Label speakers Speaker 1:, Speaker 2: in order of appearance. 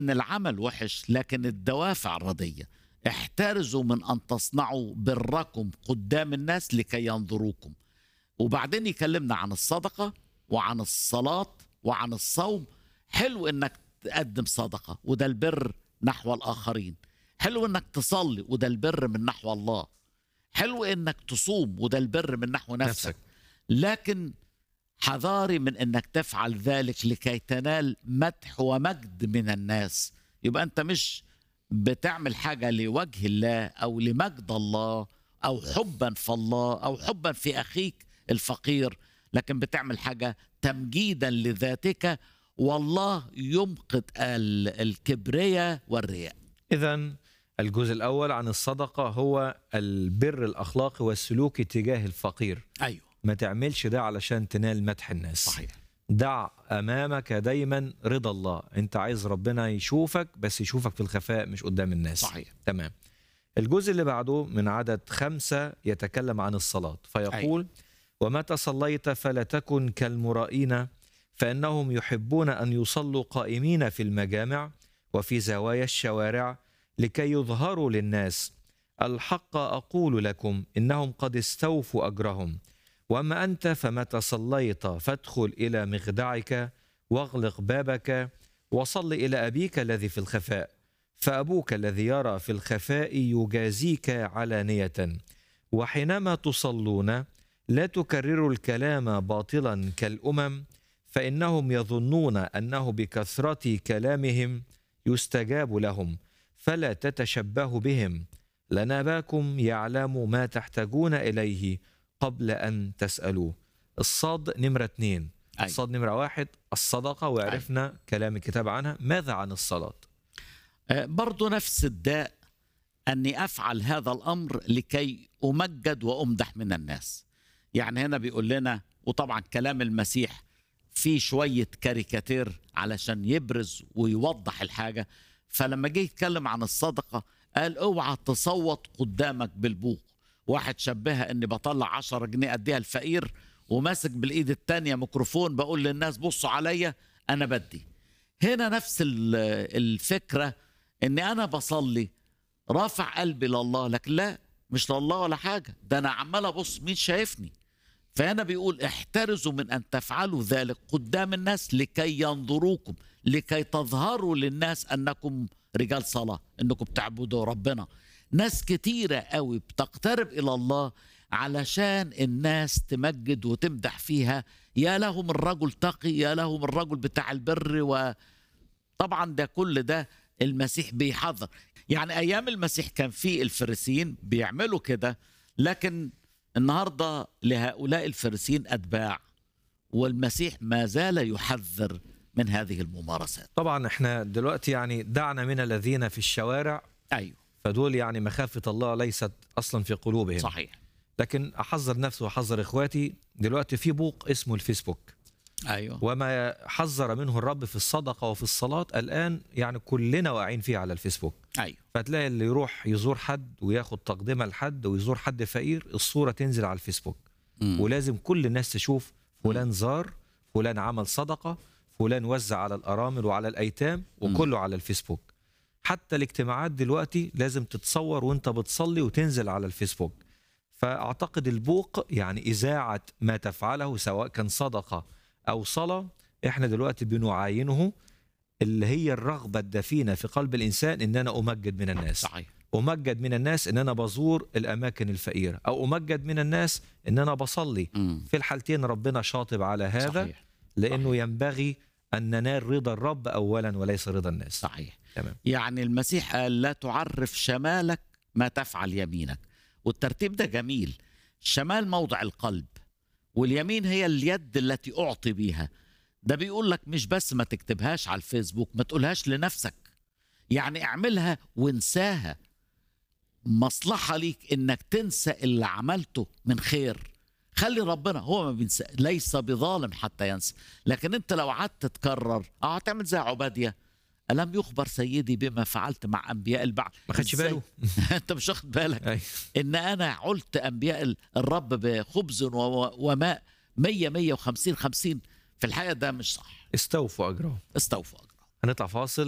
Speaker 1: ان العمل وحش لكن الدوافع رديه احترزوا من ان تصنعوا بركم قدام الناس لكي ينظروكم وبعدين يكلمنا عن الصدقه وعن الصلاه وعن الصوم حلو انك تقدم صدقه وده البر نحو الاخرين حلو انك تصلي وده البر من نحو الله حلو انك تصوم وده البر من نحو نفسك,
Speaker 2: نفسك.
Speaker 1: نفسك. لكن حذاري من انك تفعل ذلك لكي تنال مدح ومجد من الناس يبقى انت مش بتعمل حاجه لوجه الله او لمجد الله او حبا في الله او حبا في اخيك الفقير لكن بتعمل حاجه تمجيدا لذاتك والله يمقت ال- الكبرياء والرياء
Speaker 2: إذا الجزء الأول عن الصدقة هو البر الأخلاقي والسلوكي تجاه الفقير
Speaker 1: ايوه
Speaker 2: ما تعملش ده علشان تنال مدح الناس
Speaker 1: صحيح
Speaker 2: دع أمامك دايما رضا الله أنت عايز ربنا يشوفك بس يشوفك في الخفاء مش قدام الناس
Speaker 1: صحيح
Speaker 2: تمام الجزء اللي بعده من عدد خمسة يتكلم عن الصلاة فيقول ومتى صليت فلا تكن كالمرائين فإنهم يحبون أن يصلوا قائمين في المجامع وفي زوايا الشوارع لكي يظهروا للناس الحق أقول لكم إنهم قد استوفوا أجرهم وأما أنت فمتى صليت فادخل إلى مخدعك واغلق بابك وصل إلى أبيك الذي في الخفاء فأبوك الذي يرى في الخفاء يجازيك علانية وحينما تصلون لا تكرروا الكلام باطلا كالأمم فإنهم يظنون أنه بكثرة كلامهم يستجاب لهم فلا تتشبهوا بهم لأن أباكم يعلم ما تحتاجون إليه قبل أن تسألوه الصاد نمرة اثنين
Speaker 1: أي.
Speaker 2: الصاد نمرة واحد الصدقة وعرفنا كلام الكتاب عنها ماذا عن الصلاة
Speaker 1: آه، برضو نفس الداء أني أفعل هذا الأمر لكي أمجد وأمدح من الناس يعني هنا بيقول لنا وطبعا كلام المسيح فيه شوية كاريكاتير علشان يبرز ويوضح الحاجة فلما جه يتكلم عن الصدقة قال اوعى تصوت قدامك بالبوق واحد شبهها اني بطلع عشرة جنيه اديها الفقير وماسك بالايد التانية ميكروفون بقول للناس بصوا عليا انا بدي هنا نفس ال- الفكرة اني انا بصلي رافع قلبي لله لكن لا مش لله ولا حاجة ده انا عمال ابص مين شايفني فهنا بيقول احترزوا من ان تفعلوا ذلك قدام الناس لكي ينظروكم لكي تظهروا للناس انكم رجال صلاه انكم بتعبدوا ربنا ناس كتيره قوي بتقترب الى الله علشان الناس تمجد وتمدح فيها يا لهم الرجل تقي يا لهم الرجل بتاع البر وطبعا ده كل ده المسيح بيحذر يعني ايام المسيح كان في الفريسيين بيعملوا كده لكن النهارده لهؤلاء الفريسيين اتباع والمسيح ما زال يحذر من هذه الممارسات
Speaker 2: طبعا احنا دلوقتي يعني دعنا من الذين في الشوارع
Speaker 1: ايوه
Speaker 2: فدول يعني مخافة الله ليست أصلا في قلوبهم
Speaker 1: صحيح
Speaker 2: لكن أحذر نفسي وأحذر إخواتي دلوقتي في بوق اسمه الفيسبوك
Speaker 1: ايوه
Speaker 2: وما حذر منه الرب في الصدقة وفي الصلاة الآن يعني كلنا واقعين فيه على الفيسبوك
Speaker 1: ايوه
Speaker 2: فتلاقي اللي يروح يزور حد وياخد تقدمة لحد ويزور حد فقير الصورة تنزل على الفيسبوك
Speaker 1: مم.
Speaker 2: ولازم كل الناس تشوف فلان زار فلان عمل صدقة فلان وزع على الأرامل وعلى الأيتام وكله على الفيسبوك حتى الاجتماعات دلوقتي لازم تتصور وانت بتصلي وتنزل على الفيسبوك فأعتقد البوق يعني إذاعة ما تفعله سواء كان صدقة أو صلاة احنا دلوقتي بنعاينه اللي هي الرغبة الدفينة في قلب الإنسان إن أنا أمجد من الناس
Speaker 1: صحيح
Speaker 2: أمجد من الناس إن أنا بزور الأماكن الفقيرة أو أمجد من الناس إن أنا بصلي
Speaker 1: مم.
Speaker 2: في الحالتين ربنا شاطب على هذا
Speaker 1: صحيح
Speaker 2: لأنه ينبغي أن ننال رضا الرب أولا وليس رضا الناس
Speaker 1: صحيح
Speaker 2: تمام
Speaker 1: يعني المسيح قال لا تعرف شمالك ما تفعل يمينك والترتيب ده جميل الشمال موضع القلب واليمين هي اليد التي أعطي بيها ده بيقول لك مش بس ما تكتبهاش على الفيسبوك ما تقولهاش لنفسك يعني اعملها وانساها مصلحة ليك انك تنسى اللي عملته من خير خلي ربنا هو ما بينسى ليس بظالم حتى ينسى لكن انت لو قعدت تكرر اه هتعمل زي عباديه ألم يخبر سيدي بما فعلت مع أنبياء البعث
Speaker 2: ما خدش
Speaker 1: إزاي؟
Speaker 2: باله
Speaker 1: أنت مش واخد بالك
Speaker 2: أي.
Speaker 1: إن أنا علت أنبياء ال- الرب بخبز و- وماء 100 150 50 في الحقيقة ده مش صح
Speaker 2: استوفوا أجرهم
Speaker 1: استوفوا أجرهم
Speaker 2: هنطلع فاصل